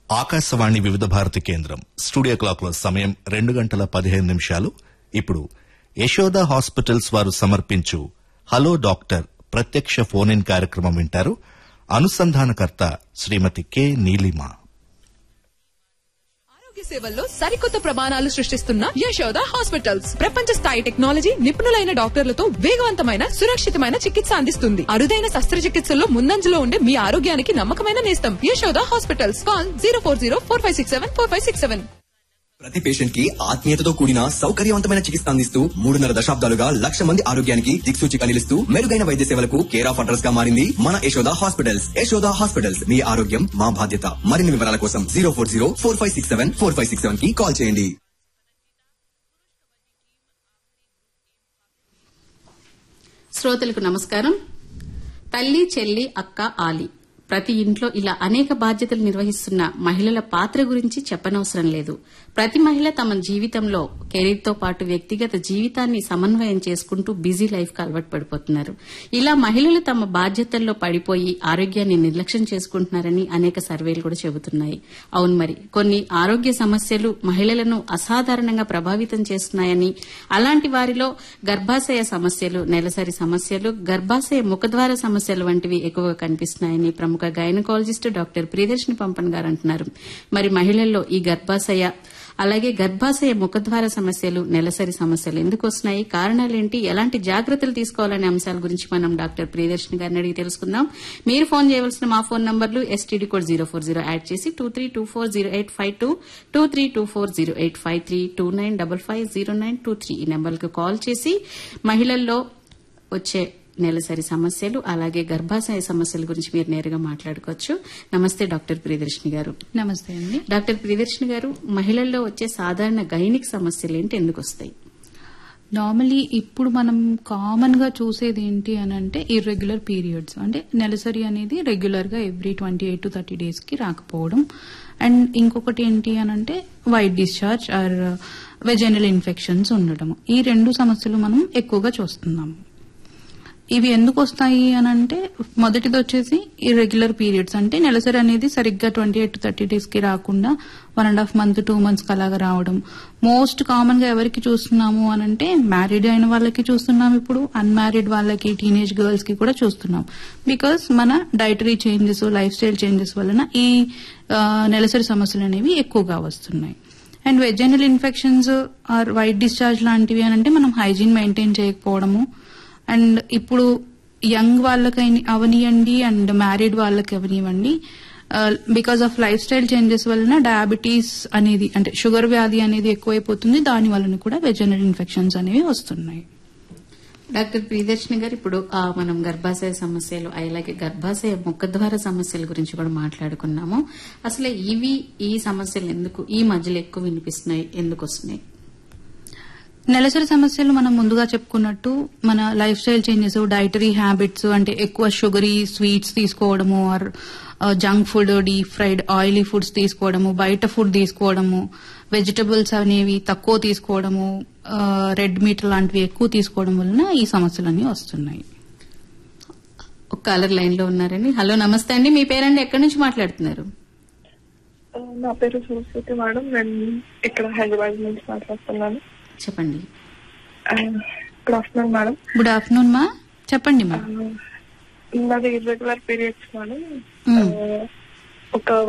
ఆకాశవాణి వివిధ భారతి కేంద్రం studio clock లో సమయం రెండు గంటల పదిహేను నిమిషాలు ఇప్పుడు యశోద హాస్పిటల్స్ వారు సమర్పించు హలో డాక్టర్ ప్రత్యక్ష ఫోన్ ఇన్ కార్యక్రమం వింటారు అనుసంధానకర్త శ్రీమతి కె నీలిమ ఆరోగ్య సేవల్లో సరికొత్త ప్రమాణాలు సృష్టిస్తున్న యశోద హాస్పిటల్స్ ప్రపంచ స్థాయి టెక్నాలజీ నిపుణులైన డాక్టర్లతో వేగవంతమైన సురక్షితమైన చికిత్స అందిస్తుంది అరుదైన శస్త్రచికిత్సల్లో ముందంజలో ఉండే మీ ఆరోగ్యానికి నమ్మకమైన నేస్తం Yashoda hospitals call zero four zero four five six seven four five six seven ప్రతి పేషెంట్ కి ఆత్మీయతతో కూడిన సౌకర్యవంతమైన చికిత్స అందిస్తూ మూడున్నర దశాబ్దాలుగా లక్ష మంది ఆరోగ్యానికి దిక్సూచిగా నిలుస్తూ మెరుగైన వైద్య సేవలకు కేర్ ఆఫ్ అడ్రస్ గా మారింది మన యశోద హాస్పిటల్స్ యశోద హాస్పిటల్స్ మీ ఆరోగ్యం మా బాధ్యత మరిన్ని వివరాల కోసం zero four zero four five six seven four five six seven కి కాల్ చేయండి శ్రోతలకు నమస్కారం తల్లి చెల్లి అక్క ఆలి ప్రతి ఇంట్లో ఇలా అనేక బాధ్యతలు నిర్వహిస్తున్న మహిళల పాత్ర గురించి చెప్పనవసరం లేదు ప్రతి మహిళ తమ జీవితంలో కెరీర్తో పాటు వ్యక్తిగత జీవితాన్ని సమన్వయం చేసుకుంటూ బిజీ లైఫ్ కు అలవాటు పడిపోతున్నారు ఇలా మహిళలు తమ బాధ్యతల్లో పడిపోయి ఆరోగ్యాన్ని నిర్లక్ష్యం చేసుకుంటున్నారని అనేక సర్వేలు కూడా చెబుతున్నాయి అవును మరి కొన్ని ఆరోగ్య సమస్యలు మహిళలను అసాధారణంగా ప్రభావితం చేస్తున్నాయని అలాంటి వారిలో గర్భాశయ సమస్యలు నెలసరి సమస్యలు గర్భాశయ ముఖద్వార సమస్యలు వంటివి ఎక్కువగా కనిపిస్తున్నాయని ప్రముఖ గైనకాలజిస్ట్ డాక్టర్ ప్రియదర్శిని పంపన్ గారు అంటున్నారు మరి మహిళల్లో ఈ గర్భాశయ అలాగే గర్భాశయ ముఖద్వార సమస్యలు నెలసరి సమస్యలు ఎందుకు వస్తున్నాయి కారణాలేంటి ఎలాంటి జాగ్రత్తలు తీసుకోవాలనే అంశాల గురించి మనం డాక్టర్ ప్రియదర్శిని గారిని అడిగి తెలుసుకుందాం మీరు ఫోన్ చేయవలసిన మా ఫోన్ నంబర్లు STD code zero four zero add చేసి two three two four zero eight five two two three two four zero eight five three two nine double five zero nine two three ఈ నెంబర్లకు call చేసి మహిళల్లో వచ్చే నెలసరి సమస్యలు అలాగే గర్భాశయ సమస్యల గురించి మీరు నేరుగా మాట్లాడుకోవచ్చు నమస్తే డాక్టర్ ప్రియదర్శిని గారు నమస్తే అండి డాక్టర్ ప్రియదర్శిని గారు మహిళల్లో వచ్చే సాధారణ గైనిక్ సమస్యలు ఏంటి ఎందుకు వస్తాయి నార్మలీ ఇప్పుడు మనం కామన్ గా చూసేది ఏంటి అని అంటే ఇర్రెగ్యులర్ పీరియడ్స్ అంటే నెలసరి అనేది రెగ్యులర్ గా every twenty eight to thirty days కి రాకపోవడం అండ్ ఇంకొకటి ఏంటి అని అంటే white discharge or vaginal infections ఉండడం ఈ రెండు సమస్యలు మనం ఎక్కువగా చూస్తున్నాము ఇవి ఎందుకు వస్తాయి అని అంటే మొదటిది వచ్చేసి ఇర్రెగ్యులర్ పీరియడ్స్ అంటే నెలసరి అనేది సరిగ్గా ట్వంటీ ఎయిట్ థర్టీ డేస్ కి రాకుండా one and half month two months కి అలాగా రావడం మోస్ట్ కామన్ గా ఎవరికి చూస్తున్నాము అని అంటే మ్యారీడ్ అయిన వాళ్ళకి చూస్తున్నాం ఇప్పుడు అన్మ్యారీడ్ వాళ్ళకి టీనేజ్ గర్ల్స్ కి కూడా చూస్తున్నాం బికాస్ మన dietary changes lifestyle changes వలన ఈ ఆ, నెలసరి సమస్యలు అనేవి ఎక్కువగా వస్తున్నాయి and vaginal infections or white discharge లాంటివి అని అంటే మనం హైజీన్ మెయింటైన్ చేయకపోవడము అండ్ ఇప్పుడు యంగ్ వాళ్ళకి అవనివ్వండి అండ్ మ్యారీడ్ వాళ్ళకి అవనివ్వండి because of lifestyle changes వలన డయాబెటీస్ అనేది అంటే షుగర్ వ్యాధి అనేది ఎక్కువైపోతుంది దాని వలన కూడా వెజనల్ ఇన్ఫెక్షన్స్ అనేవి వస్తున్నాయి డాక్టర్ ప్రియదర్శిని గారు ఇప్పుడు ఆ, మనం గర్భాశయ సమస్యలు అలాగే గర్భాశయ ముఖద్వార సమస్యల గురించి కూడా మాట్లాడుకున్నాము అసలు ఇవి ఈ సమస్యలు ఎందుకు ఈ మధ్యలో ఎక్కువ వినిపిస్తున్నాయి ఎందుకు వస్తున్నాయి నెలసరి సమస్యలు మనం ముందుగా చెప్పుకున్నట్టు మన lifestyle changes dietary habits అంటే ఎక్కువ షుగరీ స్వీట్స్ తీసుకోవడము or junk food deep fried oily foods తీసుకోవడము బయట ఫుడ్ తీసుకోవడము వెజిటబుల్స్ అనేవి తక్కువ తీసుకోవడము రెడ్ మీట్ లాంటివి ఎక్కువ తీసుకోవడం వలన ఈ సమస్యలన్నీ వస్తున్నాయి ఒక కాలర్ లైన్ లో ఉన్నారండి హలో నమస్తే అండి మీ పేరండి ఎక్కడి నుంచి మాట్లాడుతున్నారు నా పేరు సరస్వతి మేడం నేను ఇక్కడ హైదరాబాద్ నుంచి మాట్లాడుతున్నాను చెప్పండి good afternoon madam good afternoon మా చెప్పండి మా నాది ఇర్రెగ్యులర్ పీరియడ్స్ మేడం మ్మ్. ఆ, ఒక